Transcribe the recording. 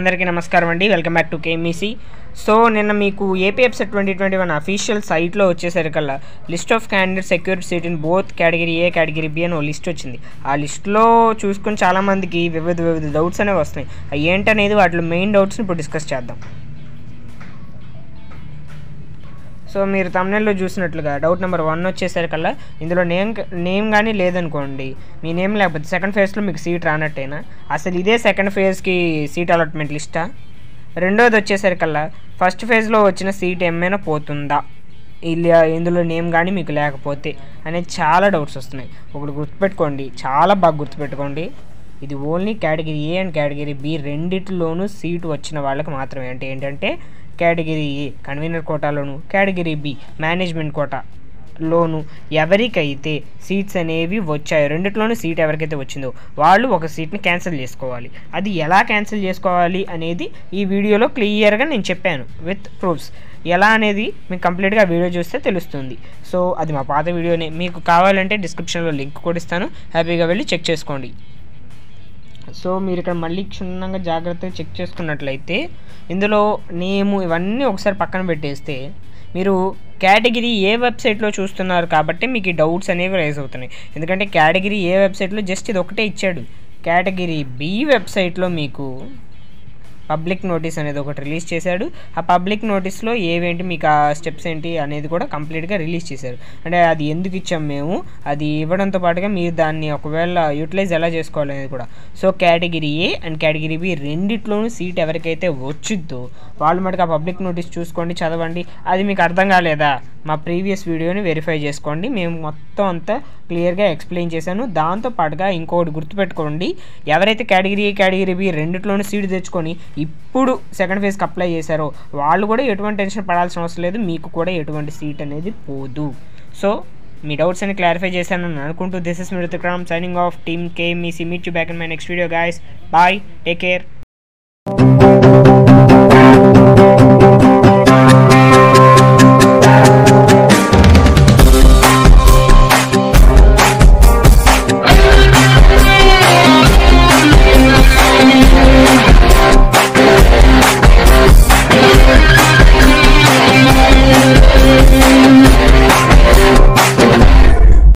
అందరికీ నమస్కారం అండి welcome back to K M E C so నిన్న మీకు A P EAPCET twenty twenty one official సైట్లో వచ్చేసరికల్లా list of candidate security seat in both category A category B అని ఓ లిస్ట్ వచ్చింది ఆ లిస్ట్లో చూసుకుని చాలామందికి వివిధ వివిధ డౌట్స్ అనేవి వస్తున్నాయి అవి ఏంటనేది వాటిలో మెయిన్ డౌట్స్ని ఇప్పుడు డిస్కస్ చేద్దాం సో మీరు తమిళలో చూసినట్లుగా డౌట్ నెంబర్ వన్ వచ్చేసరికల్లా ఇందులో నేమ్ నేమ్ కానీ లేదనుకోండి మీ నేమ్ లేకపోతే సెకండ్ ఫేజ్లో మీకు సీట్ రానట్టేనా అసలు ఇదే సెకండ్ ఫేజ్కి సీట్ అలాట్మెంట్ లిస్టా రెండోది వచ్చేసరికల్లా ఫస్ట్ ఫేజ్లో వచ్చిన సీట్ ఏమైనా పోతుందా ఇలా ఇందులో నేమ్ కానీ మీకు లేకపోతే అనేది చాలా డౌట్స్ వస్తున్నాయి ఒకటి గుర్తుపెట్టుకోండి చాలా బాగా గుర్తుపెట్టుకోండి ఇది only category A and category B రెండిటిలోనూ సీటు వచ్చిన వాళ్ళకి మాత్రమే అంటే ఏంటంటే కేటగిరీ ఏ కన్వీనర్ కోటాలోను కేటగిరీ బి మేనేజ్మెంట్ కోటా లోను ఎవరికైతే సీట్స్ అనేవి వచ్చాయో రెండిట్లోనూ సీట్ ఎవరికైతే వచ్చిందో వాళ్ళు ఒక సీట్ని క్యాన్సిల్ చేసుకోవాలి అది ఎలా క్యాన్సిల్ చేసుకోవాలి అనేది ఈ వీడియోలో క్లియర్గా నేను చెప్పాను విత్ ప్రూఫ్స్ ఎలా అనేది మీకు కంప్లీట్గా వీడియో చూస్తే తెలుస్తుంది సో అది మా పాత వీడియోనే మీకు కావాలంటే డిస్క్రిప్షన్లో లింక్ కూడా ఇస్తాను హ్యాపీగా వెళ్ళి చెక్ చేసుకోండి సో మీరు ఇక్కడ మళ్ళీ క్షుణ్ణంగా జాగ్రత్తగా చెక్ చేసుకున్నట్లయితే ఇందులో నేము ఇవన్నీ ఒకసారి పక్కన పెట్టేస్తే మీరు కేటగిరీ ఏ వెబ్సైట్లో చూస్తున్నారు కాబట్టి మీకు ఈ డౌట్స్ అనేవి రైజ్ అవుతున్నాయి ఎందుకంటే కేటగిరీ ఏ వెబ్సైట్లో జస్ట్ ఇది ఒకటే ఇచ్చాడు కేటగిరీ బి వెబ్సైట్లో మీకు పబ్లిక్ నోటీస్ అనేది ఒకటి రిలీజ్ చేశాడు ఆ పబ్లిక్ నోటీస్లో ఏవేంటి మీకు ఆ స్టెప్స్ ఏంటి అనేది కూడా కంప్లీట్గా రిలీజ్ చేశారు అంటే అది ఎందుకు ఇచ్చాం మేము అది ఇవ్వడంతో పాటుగా మీరు దాన్ని ఒకవేళ యూటిలైజ్ ఎలా చేసుకోవాలి అనేది కూడా so category A and category B రెండిట్లోనూ సీట్ ఎవరికైతే వచ్చిద్దో వాళ్ళు మటుకు ఆ పబ్లిక్ నోటీస్ చూసుకోండి చదవండి అది మీకు అర్థం కాలేదా మా ప్రీవియస్ వీడియోని వెరిఫై చేసుకోండి మేము మొత్తం అంతా క్లియర్గా ఎక్స్ప్లెయిన్ చేశాను దాంతో పాటుగా ఇంకొకటి గుర్తుపెట్టుకోండి ఎవరైతే కేటగిరీ ఏ కేటగిరీ బి రెండిట్లోనూ సీట్ తెచ్చుకొని ఇప్పుడు సెకండ్ ఫేజ్కి అప్లై చేశారో వాళ్ళు కూడా ఎటువంటి టెన్షన్ పడాల్సిన అవసరం లేదు మీకు కూడా ఎటువంటి సీట్ అనేది పోదు సో మీ డౌట్స్ అని క్లారిఫై చేశానని అనుకుంటూ దిస్ ఇస్ మిరుతుక్రామ్ signing off team K M C meet you back in my next video guys bye take care